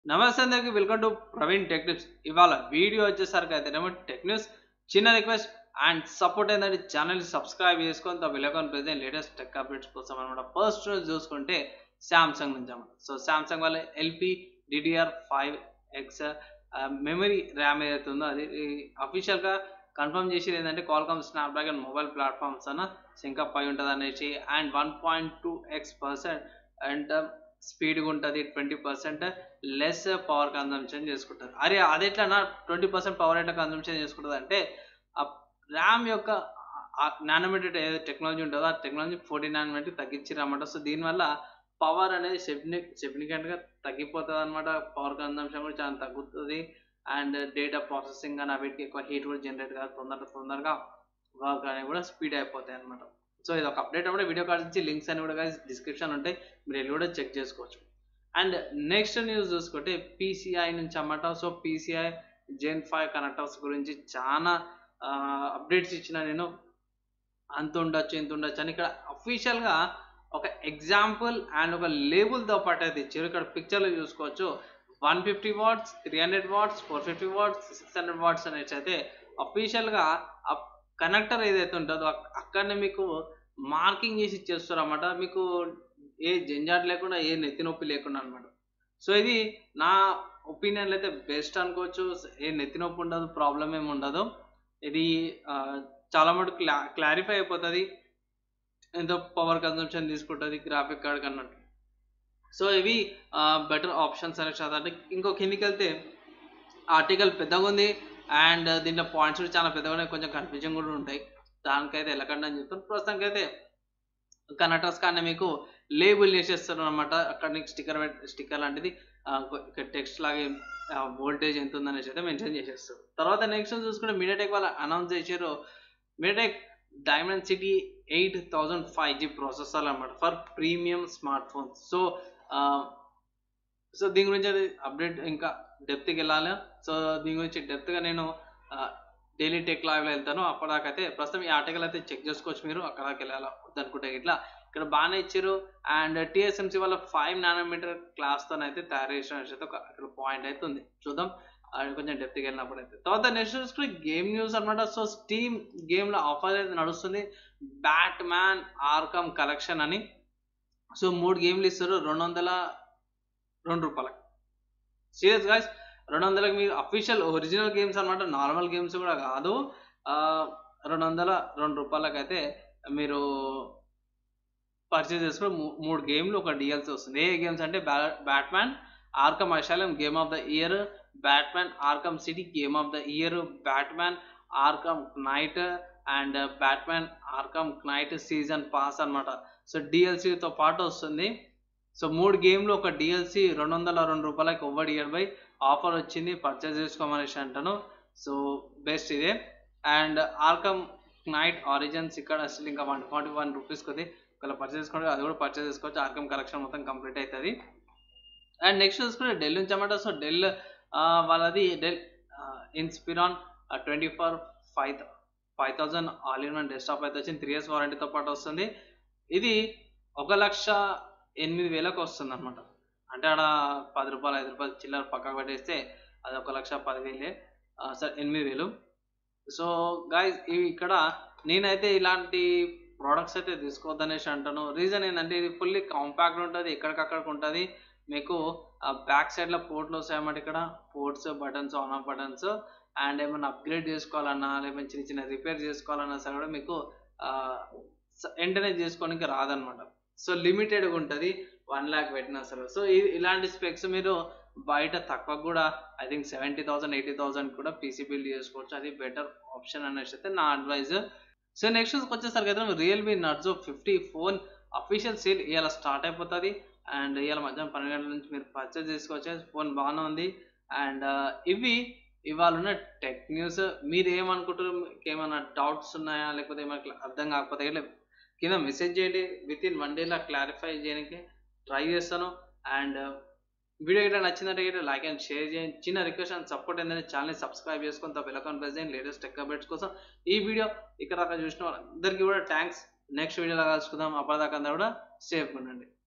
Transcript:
నమస్తే అందరికి welcome to Praveen tech news ఇవాళ వీడియో వచ్చేసరికి అయితేనేమో టెక్ న్యూస్ చిన్న రిక్వెస్ట్ అండ్ సపోర్ట్ ఏంటంటే ఛానల్ సబ్స్క్రైబ్ చేసుకొని దా విలకన్ ప్రెజెంట్ లేటెస్ట్ టెక్ అప్డేట్స్ కోసం అనమాట ఫస్ట్ రోజు చూసుకుంటే శాంసంగ్ నుంచి అన్నమాట సో శాంసంగ్ వాళ్ళ LP DDR five X memory RAM ఏదైతే ఉందో అది అఫీషియల్గా కన్ఫర్మ్ చేసేది ఏంటంటే కాల్కామ్ స్నాప్డ్రాగన్ మొబైల్ ప్లాట్ఫామ్స్ అన్న సింకప్ అయి ఉంటుంది అనేసి and one point two X percent and స్పీడ్గా ఉంటుంది twenty percent less power consumption చేసుకుంటుంది అరే అది ఎట్లా ట్వంటీ పర్సెంట్ పవర్ ఎట్లా కన్జంప్షన్ చేసుకుంటుంది అంటే ఆ ర్యామ్ యొక్క నానోమీటర్ ఏదైతే టెక్నాలజీ ఉంటుందో ఆ టెక్నాలజీ ఫోర్టీ నానోమీటర్ తగ్గించారన్నమాట సో దీనివల్ల పవర్ అనేది సిగ్ని సిగ్నిఫికెంట్గా తగ్గిపోతుంది అనమాట పవర్ కన్జంప్షన్ కూడా చాలా తగ్గుతుంది అండ్ డేటా ప్రాసెసింగ్ అని వీటికి ఎక్కువ హీట్ కూడా జనరేట్ కాదు తొందరగా తొందరగా వర్క్ అనేవి కూడా స్పీడ్ అయిపోతాయి అనమాట సో ఇది ఒక అప్డేట్ అప్పుడు వీడియో కాల్ నుంచి లింక్స్ అని కూడా డిస్క్రిప్షన్ ఉంటాయి మీరు వెళ్ళి కూడా చెక్ చేసుకోవచ్చు అండ్ నెక్స్ట్ న్యూస్ చూసుకుంటే పీసీఐ నుంచి అన్నమాట so PCI gen five connectors గురించి చాలా అప్డేట్స్ ఇచ్చిన నేను అంత ఉండొచ్చు ఇంత ఉండొచ్చు అని ఇక్కడ అఫీషియల్గా ఒక ఎగ్జాంపుల్ అండ్ ఒక లేబుల్తో పాటు అయితే ఇచ్చారు ఇక్కడ పిక్చర్లో చూసుకోవచ్చు one fifty watts three hundred watts four fifty watts six hundred watts అనేసి అయితే అఫీషియల్గా ఆ కనెక్టర్ ఏదైతే ఉంటుందో అక్కడనే మీకు మార్కింగ్ చేసి ఇచ్చేస్తారు అనమాట మీకు ఏ జంజాట్ లేకుండా ఏ నెత్తి నొప్పి లేకుండా అనమాట సో ఇది నా ఒపీనియన్లో అయితే బెస్ట్ అనుకోవచ్చు ఏ నెత్తి నొప్పి ఉండదు ప్రాబ్లం ఏమి ఉండదు ఇది చాలా మటుకు క్లా క్లారిఫై అయిపోతుంది ఎంతో పవర్ కన్సంప్షన్ తీసుకుంటుంది గ్రాఫిక్ కార్డ్ కన్నట్టు సో ఇవి బెటర్ ఆప్షన్స్ అనే చదవండి ఇంకో కిందికి వెళ్తే ఆర్టికల్ పెద్దగా ఉంది అండ్ దీంట్లో పాయింట్స్ కూడా చాలా పెద్దగా ఉన్నాయి కొంచెం కన్ఫ్యూజన్ కూడా ఉంటాయి దానికైతే వెళ్ళకండి అని చెప్తాను ప్రస్తుతానికి అయితే కనెక్టర్స్ కానీ మీకు లేబుల్ చేసేస్తారు అనమాట అక్కడ నీకు స్టిక్కర్ స్టిక్కర్ లాంటిది టెక్స్ట్ లాగే వోల్టేజ్ ఎంత ఉందనేసి అయితే మెన్షన్ చేసేస్తారు తర్వాత నెక్స్ట్ చూసుకుంటే మీడియాటెక్ వాళ్ళు అనౌన్స్ చేశారు MediaTek Dimensity eight thousand five G processor అనమాట for premium smartphones so so దీని గురించి అది అప్డేట్ ఇంకా డెప్త్కి వెళ్ళాలి సో దీని గురించి డెప్త్గా నేను డైలీ టెక్ లైవ్లో వెళ్తాను అప్పటిదాకైతే ప్రస్తుతం ఈ ఆర్టికల్ అయితే చెక్ చేసుకోవచ్చు మీరు అక్కడికి వెళ్ళాలి వద్దనుకుంటే ఇట్లా ఇక్కడ బాగానే ఇచ్చారు అండ్ టీఎస్ఎంసీ వల్ల ఫైవ్ నానోమీటర్ క్లాస్తో అయితే తయారు చేసిన అయితే ఒక అక్కడ పాయింట్ అయితే ఉంది చూద్దాం అది కొంచెం డెప్త్కి వెళ్ళినప్పుడు అయితే తర్వాత నెక్స్ట్ చూసుకుని గేమ్ న్యూస్ అనమాట సో స్టీమ్ గేమ్లో ఆఫర్ అయితే నడుస్తుంది బ్యాట్ మ్యాన్ ఆర్కమ్ కలెక్షన్ అని సో మూడు గేమ్లు ఇస్తారు రెండు వందల రెండు రూపాయలకి సీరియస్ గాయస్ రెండు వందలకి మీరు అఫీషియల్ ఒరిజినల్ గేమ్స్ అనమాట నార్మల్ గేమ్స్ కూడా కాదు రెండు వందల రెండు రూపాయలకి అయితే మీరు పర్చేస్ చేసుకుని మూడు గేమ్లు ఒక డిఎల్సీ వస్తుంది ఏ గేమ్స్ అంటే Batman Arkham Asylum game of the year Batman Arkham City game of the year Batman Arkham Knight and Batman Arkham Knight season pass అనమాట సో డిఎల్సీతో పాటు వస్తుంది సో మూడు గేమ్లు ఒక డిఎల్సీ రెండు వందల రెండు రూపాయలకి ఒవ్వడి ఇయర్ బై ఆఫర్ వచ్చింది పర్చేస్ చేసుకోమనేసి అంటాను సో బెస్ట్ ఇదే అండ్ ఆర్కమ్ నైట్ ఆరిజిన్స్ ఇక్కడ అసలు ఇంకా వన్ ఫార్టీ వన్ రూపీస్ కొద్ది ఒకవేళ పర్చేస్ చేసుకోండి అది కూడా పర్చేస్ చేసుకోవచ్చు ఆర్కమ్ కలెక్షన్ మొత్తం కంప్లీట్ అవుతుంది అండ్ నెక్స్ట్ చూసుకుంటే డెల్ నుంచి అన్నమాట సో డెల్ వాళ్ళది Dell Inspiron twenty four five five thousand all in one desktop అయితే వచ్చింది త్రీ ఇయర్స్ వారంటీతో పాటు వస్తుంది ఇది ఒక లక్ష ఎనిమిది వేలకు వస్తుంది అనమాట అంటే ఆడ పది రూపాయలు ఐదు రూపాయలు చిల్లర పక్కకు పెట్టేస్తే అది ఒక లక్ష పదివేలే సరే ఎనిమిది వేలు సో గాయస్ ఇవి ఇక్కడ నేనైతే ఇలాంటి ప్రోడక్ట్స్ అయితే తీసుకోవద్దనేసి అంటాను రీజన్ ఏంటంటే ఇది ఫుల్లీ కాంపాక్ట్ ఉంటుంది ఎక్కడికక్కడికి ఉంటుంది మీకు బ్యాక్ సైడ్లో పోర్ట్లు వస్తాయన్నమాట ఇక్కడ ports buttons on off buttons and ఏమైనా అప్గ్రేడ్ చేసుకోవాలన్నా లేకపోతే చిన్న చిన్న రిపేర్ చేసుకోవాలన్నా సరే కూడా మీకు వెంటనే చేసుకోనికి రాదనమాట సో లిమిటెడ్గా ఉంటుంది వన్ ల్యాక్ పెట్టినా సరే సో ఇలాంటి స్పెక్స్ మీరు బయట తక్కువ కూడా I think seventy thousand eighty thousand కూడా పీసీ బిల్డ్ చేసుకోవచ్చు అది బెటర్ ఆప్షన్ అనేసి అయితే నా అడ్వైజ్ సో నెక్స్ట్ వచ్చేసరికి అయితే Realme Narzo fifty phone official sale ఇవాళ స్టార్ట్ అయిపోతుంది అండ్ ఇవాళ మధ్యాహ్నం పన్నెండు గంటల నుంచి మీరు పర్చేస్ చేసుకోవచ్చు ఫోన్ బాగానే ఉంది అండ్ ఇవి ఇవాళ ఉన్న టెక్ న్యూస్ మీరు ఏమనుకుంటారు మీకు ఏమైనా డౌట్స్ ఉన్నాయా లేకపోతే ఏమైనా అర్థం కాకపోతే కింద మెసేజ్ చేయండి విత్ ఇన్ వన్ డేలో క్లారిఫై చేయడానికి ట్రై చేస్తాను అండ్ వీడియో గిట్లా నచ్చిందంటే గిట్లా లైక్ అండ్ షేర్ చేయండి చిన్న రిక్వెస్ట్ అండ్ సపోర్ట్ ఏంటంటే ఛానల్ని సబ్స్క్రైబ్ చేసుకొని తా బెల్ ప్రెస్ చేయండి లేటెస్ట్ టెక్ అప్డేట్స్ కోసం ఈ వీడియో ఇక్కడ దాకా చూసిన వాళ్ళందరికీ కూడా థ్యాంక్స్ నెక్స్ట్ వీడియోలో కలుసుకుందాం అప్పటిదాకా కూడా సేఫ్ ఉండండి